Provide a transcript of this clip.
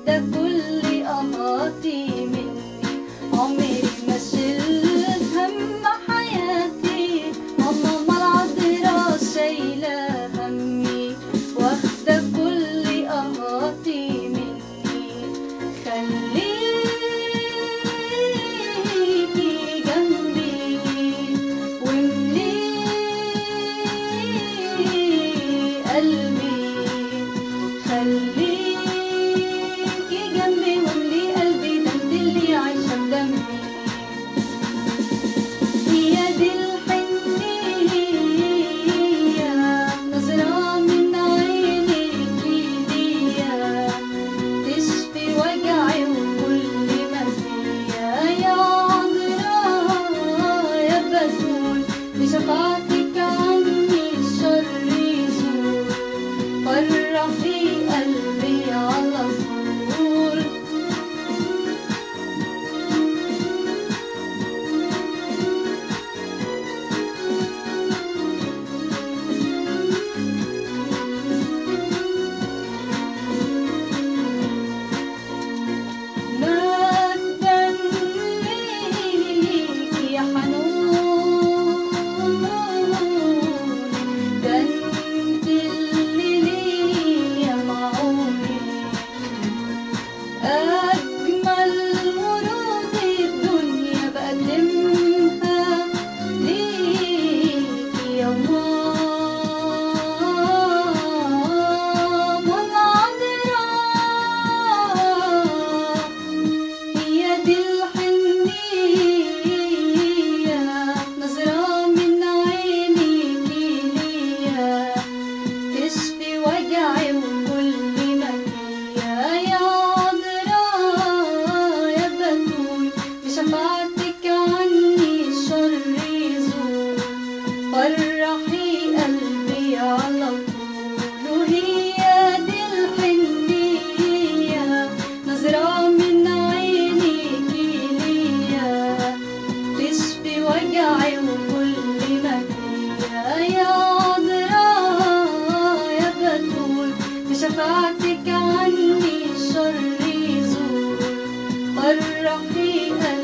واخدة كل قهاتي مني عمري ما شلت هم حياتي ماما العذراء شايلة همي واخدة كل قهاتي مني خليكي جنبي واملي قلبي خليكي جنبي واملي قلبي ده انت اللي عايشة بدمي هي دي الحنية نظرة من عينيك ليا تشفي وجعي وكل ما فيا يا عذراء يا بتول بشفاعتك عني الشر يزول فرحي قلبي على طول مجدا ليك يا حنون ده انت اللي ليا معوني أجمل ورود الدنيا بقدمها ليك يا ماما العذراء هي دي الحنية نظرة من عينيك ليا تشفي وجعي وكل ما فيا يا عذراء يا بتول بشفاعتك عني الشر يزول فرحي قلبي على طول وهي دي الحنية نظرة من عينيك ليا تشفي وجعي وكل ما فيا يا عذراء يا بتول بشفاعتك عني الشر يزول فرحي قلبي